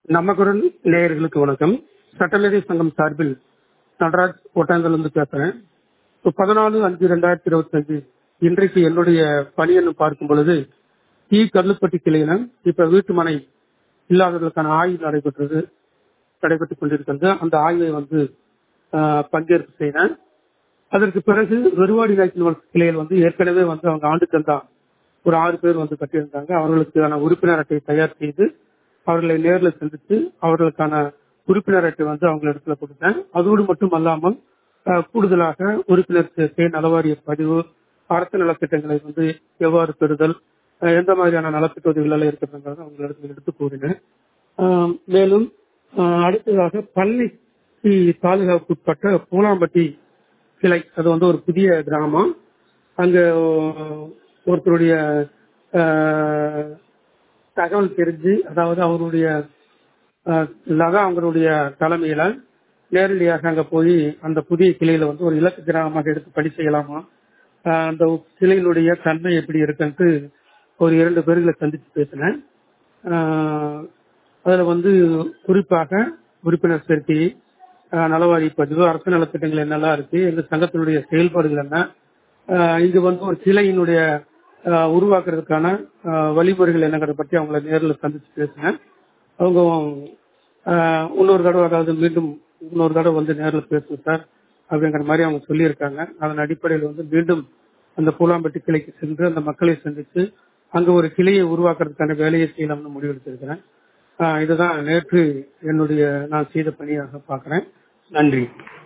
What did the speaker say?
நம்ம குரல் நேயர்களுக்கு வணக்கம் சட்டமேதை சங்கம் சார்பில் நடராஜ் ஒட்டாங்கலிருந்து பேசுறேன் இப்போ பதினாலு அஞ்சு ரெண்டாயிரத்தி இருபத்தி அஞ்சு இன்றைக்கு என்னுடைய பணி என்று பார்க்கும் பொழுது ஈ கல்லுப்பட்டி கிளையில இப்ப வீட்டு மனை இல்லாதவர்களுக்கான ஆய்வு நடைபெற்றது நடைபெற்றுக் கொண்டிருக்கிறது அந்த ஆய்வை வந்து ஆஹ், பங்கேற்பு செய்தேன் அதற்கு பிறகு வெறுவாடி நாய்க்கின் கிளையில் வந்து ஏற்கனவே வந்து அவங்க ஆண்டுகள் தான் ஒரு ஆறு பேர் வந்து கட்டியிருந்தாங்க அவர்களுக்கான உறுப்பினர் அட்டை தயார் செய்து அவர்களை நேரில் சந்தித்து அவர்களுக்கான உறுப்பினர் அட்டை வந்து அவங்க இடத்துல கொடுத்தேன் அதோடு மட்டும் அல்லாமல் அஹ், கூடுதலாக உறுப்பினர் சேர்க்கை நலவாரிய பதிவு அரசு நலத்திட்டங்களை வந்து எவ்வாறு பெறுதல் அஹ், எந்த மாதிரியான நலத்திட்ட உதவிகள் எல்லாம் இருக்கிறதுங்கிறத அவங்க இடத்துல எடுத்து கூறினேன் ஆஹ், மேலும் ஆஹ், அடுத்ததாக பள்ளி தாலுகாவுக்கு உட்பட்ட பூலாம்பட்டி கிளை அது வந்து ஒரு புதிய கிராமம் அங்க ஒருத்தருடைய ஆஹ், தகவல் தெரிஞ்சு அதாவது அவருடைய ஆஹ், லதா அவங்களுடைய தலைமையில நேரடியாக அங்க போய் அந்த புதிய கிளையில வந்து ஒரு இலக்கு கிராமமாக எடுத்து பணி செய்யலாமா ஆஹ், அந்த கிளையினுடைய தன்மை எப்படி இருக்குன்ட்டு ஒரு இரண்டு பேர்களை சந்திச்சு பேசினேன் ஆஹ், அதுல வந்து குறிப்பாக உறுப்பினர் சேர்க்கை ஆஹ், நலவாரி பதிவு அரசு நலத்திட்டங்கள் என்னெல்லாம் இருக்கு எங்க சங்கத்தினுடைய செயல்பாடுகள் என்ன ஆஹ், இங்க வந்து ஒரு கிளையினுடைய ஆஹ், உருவாக்குறதுக்கான ஆஹ், வழிமுறைகள் என்னங்கிறத பற்றி அவங்கள நேரில் சந்திச்சு பேசினேன் அவங்க ஆஹ், இன்னொரு தடவை அதாவது மீண்டும் இன்னொரு தடவை வந்து நேரில் பேசுங்க சார் அப்படிங்கிற மாதிரி அவங்க சொல்லியிருக்காங்க அதன் அடிப்படையில் வந்து மீண்டும் அந்த பூலாம்பட்டி கிளைக்கு சென்று அந்த மக்களை சந்தித்து அங்க ஒரு கிளையை உருவாக்குறதுக்கான வேலையை செய்யலாம்னு முடிவெடுத்திருக்கிறேன் ஆஹ், இதுதான் நேற்று என்னுடைய நான் செய்த பணியாக பார்க்கிறேன் நன்றி